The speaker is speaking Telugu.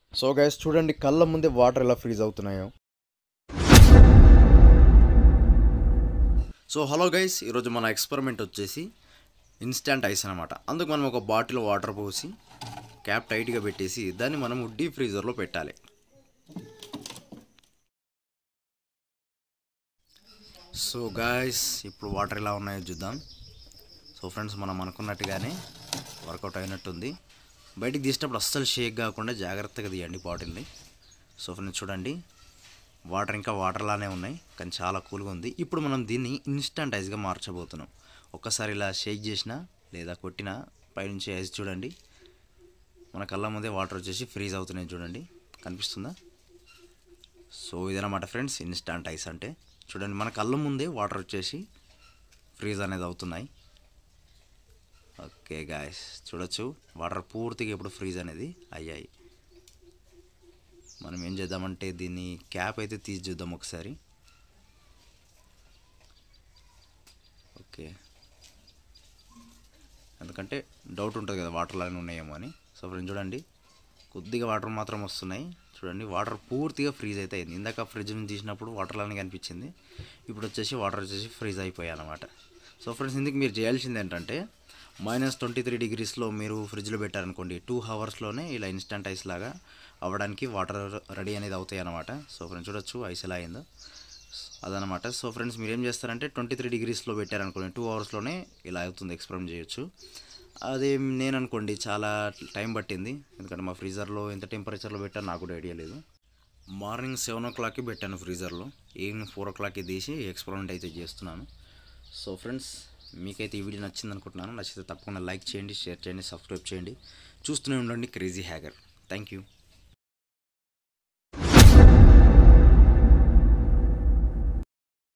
సో గైస్ చూడండి కళ్ళ ముందే వాటర్ ఎలా ఫ్రీజ్ అవుతున్నాయో సో హలో గైస్ ఈరోజు మన ఎక్స్పెరిమెంట్ వచ్చేసి ఇన్స్టంట్ ఐస్ అనమాట అందుకు మనం ఒక బాటిల్ వాటర్ పోసి క్యాప్ టైట్గా పెట్టేసి దాన్ని మనం డీప్ ఫ్రీజర్లో పెట్టాలి సో గాయస్ ఇప్పుడు వాటర్ ఎలా ఉన్నాయో చూద్దాం సో ఫ్రెండ్స్ మనం అనుకున్నట్టుగానే వర్కౌట్ అయినట్టుంది బయటికి తీసినప్పుడు అస్సలు షేక్ కాకుండా జాగ్రత్తగా తీయండి బాటిల్ని సో ఫ్రెండ్స్ చూడండి వాటర్ ఇంకా వాటర్లానే ఉన్నాయి కానీ చాలా కూల్గా ఉంది ఇప్పుడు మనం దీన్ని ఇన్స్టంట్ ఐస్గా మార్చబోతున్నాం ఒక్కసారి ఇలా షేక్ చేసినా లేదా కొట్టినా పైనుంచి ఐస్ చూడండి మన కళ్ళ ముందే వాటర్ వచ్చేసి ఫ్రీజ్ అవుతున్నాయి చూడండి కనిపిస్తుందా సో ఇదన్నమాట ఫ్రెండ్స్ ఇన్స్టంట్ ఐస్ అంటే చూడండి మన కళ్ళ ముందే వాటర్ వచ్చేసి ఫ్రీజ్ అనేది అవుతున్నాయి ఓకే గాయస్ చూడొచ్చు వాటర్ పూర్తిగా ఇప్పుడు ఫ్రీజ్ అనేది అయ్యాయి మనం ఏం చేద్దామంటే దీన్ని క్యాప్ అయితే తీసి చూద్దాం ఒకసారి ఓకే ఎందుకంటే డౌట్ ఉంటుంది కదా వాటర్ లాగానే ఉన్నాయేమో అని సో ఫ్రెండ్ చూడండి కొద్దిగా వాటర్ మాత్రం వస్తున్నాయి చూడండి వాటర్ పూర్తిగా ఫ్రీజ్ అయితే అయింది ఇందాక ఫ్రిడ్జ్ నుంచి తీసినప్పుడు వాటర్ లాగానే కనిపించింది ఇప్పుడు వచ్చేసి వాటర్ వచ్చేసి ఫ్రీజ్ అయిపోయాయి అనమాట సో ఫ్రెండ్స్ ఇందుకు మీరు చేయాల్సింది ఏంటంటే మైనస్ ట్వంటీ త్రీ డిగ్రీస్లో మీరు ఫ్రిడ్జ్లో పెట్టారనుకోండి టూ అవర్స్లోనే ఇలా ఇన్స్టంట్ ఐస్ లాగా అవ్వడానికి వాటర్ రెడీ అనేది అవుతాయి అనమాట సో ఫ్రెండ్స్ చూడొచ్చు ఐస్ ఎలా అయిందో అదనమాట సో ఫ్రెండ్స్ మీరు ఏం చేస్తారంటే ట్వంటీ త్రీ డిగ్రీస్లో పెట్టారనుకోండి టూ అవర్స్లోనే ఇలా అవుతుంది ఎక్స్పెరిమెంట్ చేయొచ్చు అదే నేను అనుకోండి చాలా టైం పట్టింది ఎందుకంటే మా ఫ్రీజర్లో ఎంత టెంపరేచర్లో పెట్టాను నాకు కూడా ఐడియా లేదు మార్నింగ్ సెవెన్ ఓ క్లాక్కి పెట్టాను ఫ్రీజర్లో ఈవినింగ్ ఫోర్ ఓ క్లాక్కి తీసి ఎక్స్పెరిమెంట్ అయితే చేస్తున్నాను సో ఫ్రెండ్స్ మీకైతే ఈ వీడియో నచ్చింది అనుకుంటున్నాను నచ్చితే తప్పకుండా లైక్ చేయండి షేర్ చేయండి సబ్స్క్రైబ్ చేయండి చూస్తూనే ఉండండి క్రేజీ హ్యాగర్ థ్యాంక్ యూ